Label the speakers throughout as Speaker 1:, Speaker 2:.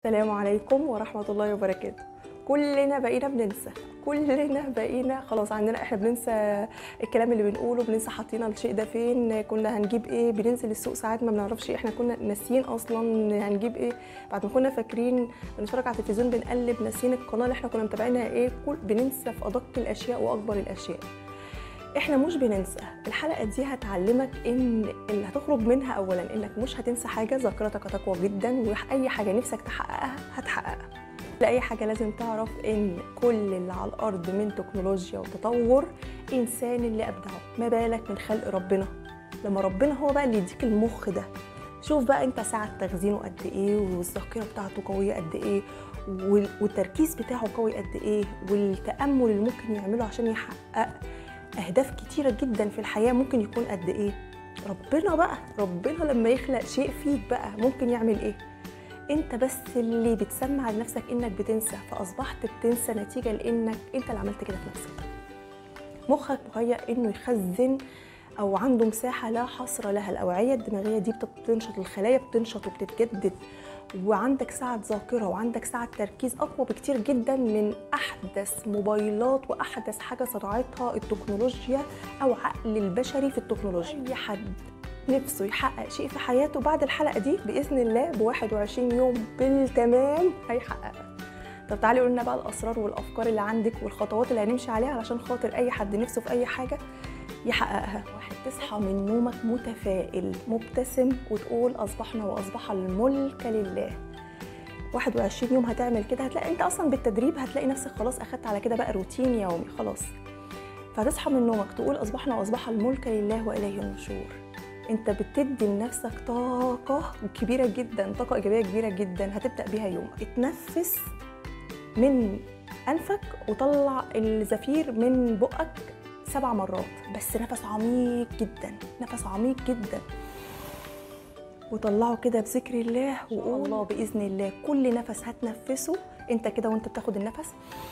Speaker 1: السلام عليكم ورحمة الله وبركاته كلنا بقينا بننسى كلنا بقينا خلاص عندنا احنا بننسى الكلام اللي بنقوله بننسى حاطين الشيء ده فين كنا هنجيب ايه بننزل السوق ساعات ما بنعرفش احنا كنا ناسيين اصلا هنجيب ايه بعد ما كنا فاكرين بنتفرج على التلفزيون بنقلب ناسيين القناه اللي احنا كنا متابعينها ايه كل بننسى في ادق الاشياء واكبر الاشياء احنا مش بننسى الحلقه دي هتعلمك ان اللي هتخرج منها اولا انك مش هتنسى حاجه ذاكرتك هتقوى جدا واي حاجه نفسك تحققها هتحققها لاي حاجه لازم تعرف ان كل اللي على الارض من تكنولوجيا وتطور انسان اللي ابدعه ما بالك من خلق ربنا لما ربنا هو بقى اللي يديك المخ ده شوف بقى انت ساعه تخزينه قد ايه والذاكره بتاعته قويه قد ايه وال- والتركيز بتاعه قوي قد ايه والتامل اللي ممكن يعمله عشان يحقق اهداف كتيره جدا في الحياه ممكن يكون قد ايه ربنا بقى ربنا لما يخلق شيء فيك بقى ممكن يعمل ايه انت بس اللي بتسمع لنفسك انك بتنسى فاصبحت بتنسى نتيجه لانك انت اللي عملت كده في نفسك مخك مهيأ انه يخزن او عنده مساحه لا حصر لها الاوعيه الدماغيه دي بتنشط الخلايا بتنشط وبتتجدد وعندك سعه ذاكره وعندك سعه تركيز اقوى بكتير جدا من احدث موبايلات واحدث حاجه صنعتها التكنولوجيا او عقل البشري في التكنولوجيا اي حد نفسه يحقق شيء في حياته بعد الحلقه دي باذن الله ب 21 يوم بالتمام هيحققها طب تعالي قولنا بقى الاسرار والافكار اللي عندك والخطوات اللي هنمشي عليها علشان خاطر اي حد نفسه في اي حاجه يحققها واحد تصحى من نومك متفائل مبتسم وتقول اصبحنا واصبح الملك لله 21 يوم هتعمل كده هتلاقي انت اصلا بالتدريب هتلاقي نفسك خلاص اخدت على كده بقى روتين يومي خلاص فهتصحى من نومك تقول اصبحنا واصبح الملك لله واليه النشور انت بتدي لنفسك طاقه كبيره جدا طاقه ايجابيه كبيره جدا هتبدا بيها يومك اتنفس من انفك وطلع الزفير من بقك سبع مرات بس نفس عميق جدا نفس عميق جدا وطلعه كده بذكر الله وقول الله باذن الله كل نفس هتنفسه انت كده وانت بتاخد النفس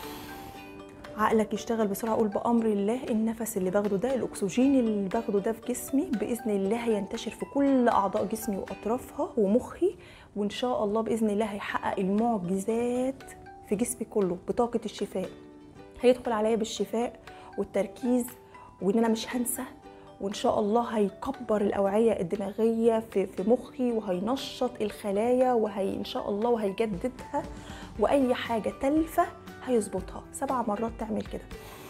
Speaker 1: عقلك يشتغل بسرعه قول بامر الله النفس اللي باخده ده الاكسجين اللي باخده ده في جسمي باذن الله هينتشر في كل اعضاء جسمي واطرافها ومخي وان شاء الله باذن الله هيحقق المعجزات في جسمي كله بطاقه الشفاء هيدخل عليا بالشفاء والتركيز وان انا مش هنسى وان شاء الله هيكبر الاوعيه الدماغيه في في مخي وهينشط الخلايا وهي ان شاء الله وهيجددها واي حاجه تلفه هيظبطها سبع مرات تعمل كده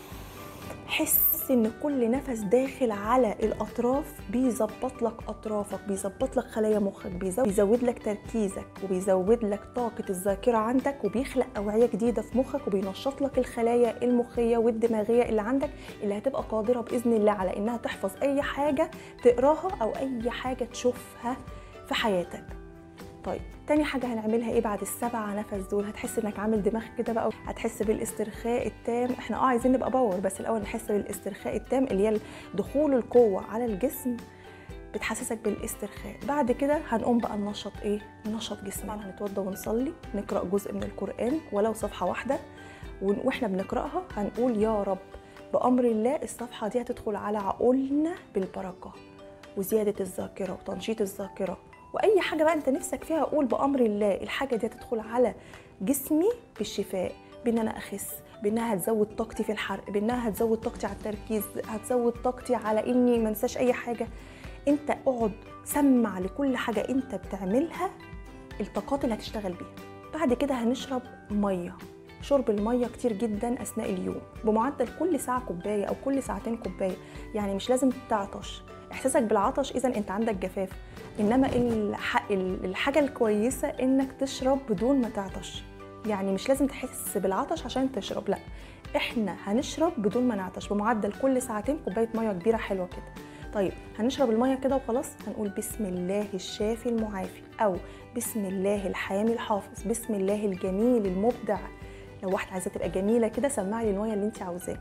Speaker 1: حس ان كل نفس داخل على الاطراف بيظبط لك اطرافك بيظبط لك خلايا مخك بيزود, بيزود لك تركيزك وبيزود لك طاقه الذاكره عندك وبيخلق اوعيه جديده في مخك وبينشط لك الخلايا المخيه والدماغيه اللي عندك اللي هتبقى قادره باذن الله على انها تحفظ اي حاجه تقراها او اي حاجه تشوفها في حياتك طيب تاني حاجة هنعملها ايه بعد السبعة نفس دول هتحس انك عامل دماغ كده بقى هتحس بالاسترخاء التام احنا اه عايزين نبقى باور بس الاول نحس بالاسترخاء التام اللي هي دخول القوة على الجسم بتحسسك بالاسترخاء بعد كده هنقوم بقى ننشط ايه ننشط جسمنا هنتوضى ونصلي نقرا جزء من القران ولو صفحه واحده ون- واحنا بنقراها هنقول يا رب بامر الله الصفحه دي هتدخل على عقولنا بالبركه وزياده الذاكره وتنشيط الذاكره واي حاجه بقى انت نفسك فيها قول بامر الله الحاجه دي هتدخل على جسمي بالشفاء بان انا اخس بانها هتزود طاقتي في الحرق بانها هتزود طاقتي على التركيز هتزود طاقتي على اني ما انساش اي حاجه انت اقعد سمع لكل حاجه انت بتعملها الطاقات اللي هتشتغل بيها بعد كده هنشرب ميه شرب الميه كتير جدا اثناء اليوم بمعدل كل ساعه كوبايه او كل ساعتين كوبايه يعني مش لازم تعطش احساسك بالعطش اذا انت عندك جفاف انما الح- الحاجه الكويسه انك تشرب بدون ما تعطش يعني مش لازم تحس بالعطش عشان تشرب لا احنا هنشرب بدون ما نعطش بمعدل كل ساعتين كوبايه ميه كبيره حلوه كده طيب هنشرب الميه كده وخلاص هنقول بسم الله الشافي المعافي او بسم الله الحامي الحافظ بسم الله الجميل المبدع لو واحده عايزه تبقى جميله كده سمعي لي الميه اللي انت عاوزاه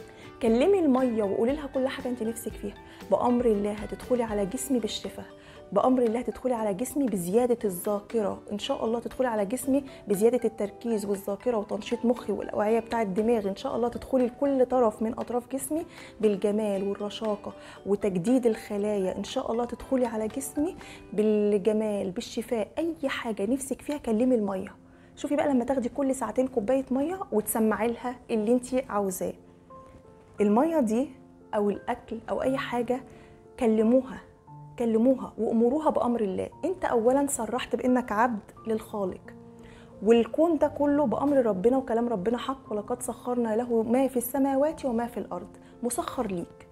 Speaker 1: كلمي الميه وقولي لها كل حاجه انت نفسك فيها بامر الله هتدخلي على جسمي بالشفاء بامر الله تدخلي على جسمي بزياده الذاكره ان شاء الله تدخلي على جسمي بزياده التركيز والذاكره وتنشيط مخي والاوعيه بتاع الدماغ ان شاء الله تدخلي لكل طرف من اطراف جسمي بالجمال والرشاقه وتجديد الخلايا ان شاء الله تدخلي على جسمي بالجمال بالشفاء اي حاجه نفسك فيها كلمي الميه شوفي بقى لما تاخدي كل ساعتين كوبايه ميه وتسمعي لها اللي انت عاوزاه الميه دي او الاكل او اي حاجه كلموها كلموها وامروها بامر الله انت اولا صرحت بانك عبد للخالق والكون ده كله بامر ربنا وكلام ربنا حق ولقد سخرنا له ما في السماوات وما في الارض مسخر ليك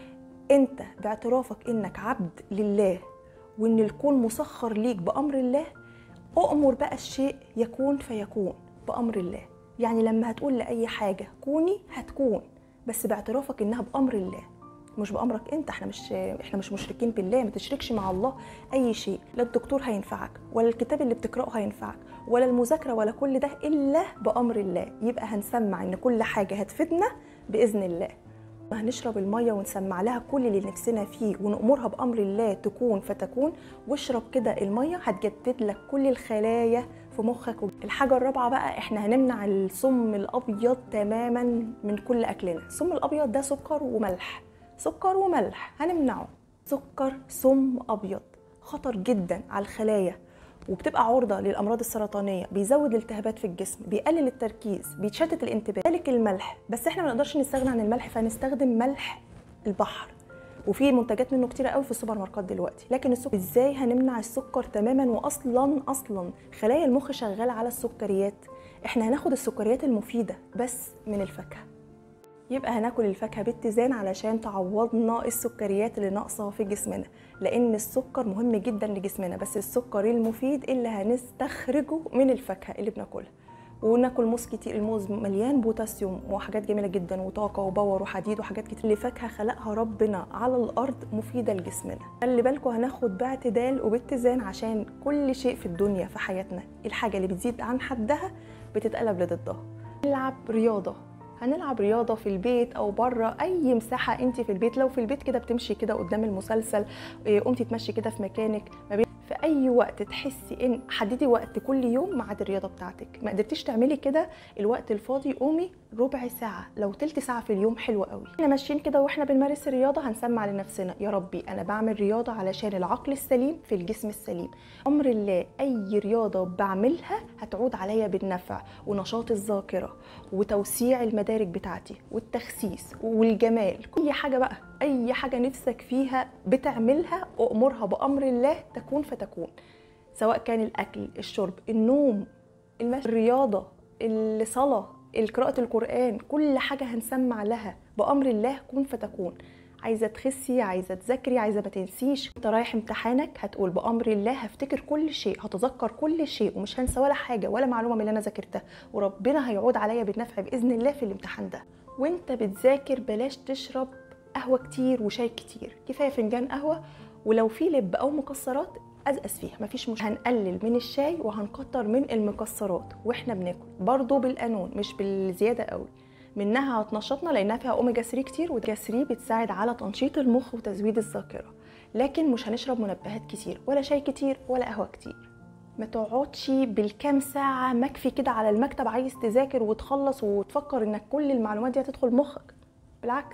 Speaker 1: انت باعترافك انك عبد لله وان الكون مسخر ليك بامر الله اؤمر بقى الشيء يكون فيكون بامر الله يعني لما هتقول لاي حاجه كوني هتكون بس باعترافك انها بامر الله مش بامرك انت احنا مش احنا مش مشركين بالله ما تشركش مع الله اي شيء لا الدكتور هينفعك ولا الكتاب اللي بتقراه هينفعك ولا المذاكره ولا كل ده الا بامر الله يبقى هنسمع ان كل حاجه هتفيدنا باذن الله هنشرب الميه ونسمع لها كل اللي نفسنا فيه ونأمرها بأمر الله تكون فتكون واشرب كده الميه هتجدد لك كل الخلايا في مخك الحاجة الرابعة بقى احنا هنمنع السم الأبيض تماما من كل أكلنا السم الأبيض ده سكر وملح سكر وملح هنمنعه سكر سم أبيض خطر جدا على الخلايا وبتبقى عرضه للامراض السرطانيه بيزود الالتهابات في الجسم بيقلل التركيز بيتشتت الانتباه ذلك الملح بس احنا ما نقدرش نستغنى عن الملح فنستخدم ملح البحر وفي منتجات منه كتيره قوي في السوبر ماركت دلوقتي لكن السكر ازاي هنمنع السكر تماما واصلا اصلا خلايا المخ شغاله على السكريات احنا هناخد السكريات المفيده بس من الفاكهه يبقى هناكل الفاكهه باتزان علشان تعوضنا السكريات اللي ناقصه في جسمنا لان السكر مهم جدا لجسمنا بس السكر المفيد اللي هنستخرجه من الفاكهه اللي بناكلها وناكل موز كتير الموز مليان بوتاسيوم وحاجات جميله جدا وطاقه وباور وحديد وحاجات كتير اللي فاكهه خلقها ربنا على الارض مفيده لجسمنا خلي بالكم هناخد باعتدال وباتزان عشان كل شيء في الدنيا في حياتنا الحاجه اللي بتزيد عن حدها بتتقلب لضدها نلعب رياضه هنلعب رياضه في البيت او بره اي مساحه انت في البيت لو في البيت كده بتمشي كده قدام المسلسل قمتي تمشي كده في مكانك ما بين في اي وقت تحسي ان حددي وقت كل يوم ميعاد الرياضه بتاعتك ما قدرتيش تعملي كده الوقت الفاضي قومي ربع ساعه لو تلت ساعه في اليوم حلوه قوي احنا ماشيين كده واحنا بنمارس الرياضه هنسمع لنفسنا يا ربي انا بعمل رياضه علشان العقل السليم في الجسم السليم امر الله اي رياضه بعملها هتعود عليا بالنفع ونشاط الذاكره وتوسيع المدارك بتاعتي والتخسيس والجمال اي حاجه بقى اي حاجه نفسك فيها بتعملها امرها بامر الله تكون فتكون سواء كان الاكل الشرب النوم المشي الرياضه الصلاه قراءه القران كل حاجه هنسمع لها بامر الله كون فتكون عايزه تخسي عايزه تذاكري عايزه ما تنسيش انت رايح امتحانك هتقول بامر الله هفتكر كل شيء هتذكر كل شيء ومش هنسى ولا حاجه ولا معلومه من اللي انا ذاكرتها وربنا هيعود عليا بالنفع باذن الله في الامتحان ده وانت بتذاكر بلاش تشرب قهوه كتير وشاي كتير كفايه فنجان قهوه ولو في لب او مكسرات ازقز فيها مفيش مش هنقلل من الشاي وهنكتر من المكسرات واحنا بناكل برضو بالقانون مش بالزياده قوي منها هتنشطنا لانها فيها اوميجا 3 كتير واوميجا 3 بتساعد على تنشيط المخ وتزويد الذاكره لكن مش هنشرب منبهات كتير ولا شاي كتير ولا قهوه كتير ما تقعدش بالكام ساعة مكفي كده على المكتب عايز تذاكر وتخلص وتفكر انك كل المعلومات دي هتدخل مخك بالعكس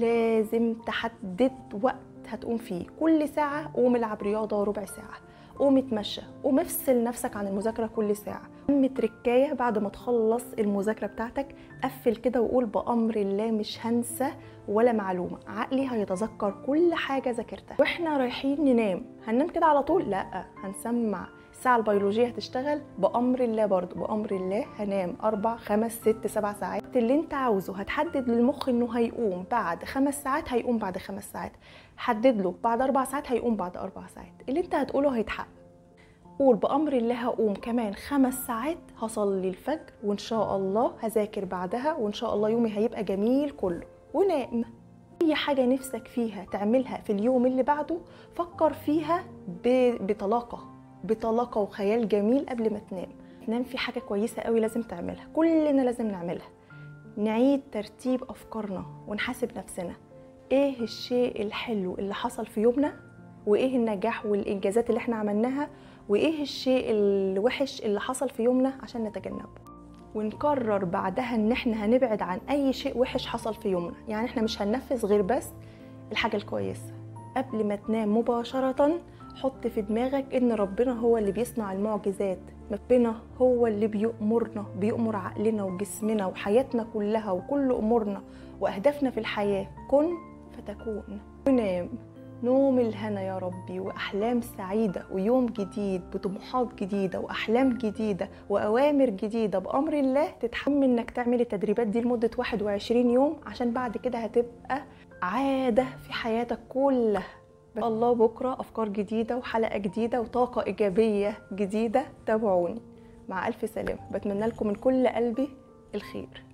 Speaker 1: لازم تحدد وقت هتقوم فيه كل ساعة قوم العب رياضة ربع ساعة قوم اتمشى قوم افصل نفسك عن المذاكرة كل ساعة أهم تركاية بعد ما تخلص المذاكرة بتاعتك قفل كده وقول بأمر الله مش هنسى ولا معلومة عقلي هيتذكر كل حاجة ذاكرتها واحنا رايحين ننام هننام كده على طول لا هنسمع الساعة البيولوجية هتشتغل بأمر الله برضه بأمر الله هنام أربع خمس ست سبع ساعات اللي أنت عاوزه هتحدد للمخ إنه هيقوم بعد خمس ساعات هيقوم بعد خمس ساعات حدد له بعد أربع ساعات هيقوم بعد أربع ساعات اللي أنت هتقوله هيتحقق قول بأمر الله هقوم كمان خمس ساعات هصلي الفجر وإن شاء الله هذاكر بعدها وإن شاء الله يومي هيبقى جميل كله ونام أي حاجة نفسك فيها تعملها في اليوم اللي بعده فكر فيها بطلاقة بطلاقة وخيال جميل قبل ما تنام تنام في حاجة كويسة قوي لازم تعملها كلنا لازم نعملها نعيد ترتيب أفكارنا ونحاسب نفسنا إيه الشيء الحلو اللي حصل في يومنا وايه النجاح والانجازات اللي احنا عملناها وايه الشيء الوحش اللي حصل في يومنا عشان نتجنبه ونقرر بعدها ان احنا هنبعد عن اي شيء وحش حصل في يومنا يعني احنا مش هننفذ غير بس الحاجة الكويسة قبل ما تنام مباشرة حط في دماغك ان ربنا هو اللي بيصنع المعجزات ربنا هو اللي بيأمرنا بيأمر عقلنا وجسمنا وحياتنا كلها وكل أمورنا وأهدافنا في الحياة كن فتكون ونام نوم الهنا يا ربي وأحلام سعيدة ويوم جديد بطموحات جديدة وأحلام جديدة وأوامر جديدة بأمر الله تتحمل إنك تعمل التدريبات دي لمدة 21 يوم عشان بعد كده هتبقى عادة في حياتك كلها الله بكرة أفكار جديدة وحلقة جديدة وطاقة إيجابية جديدة تابعوني مع ألف سلامة بتمنى لكم من كل قلبي الخير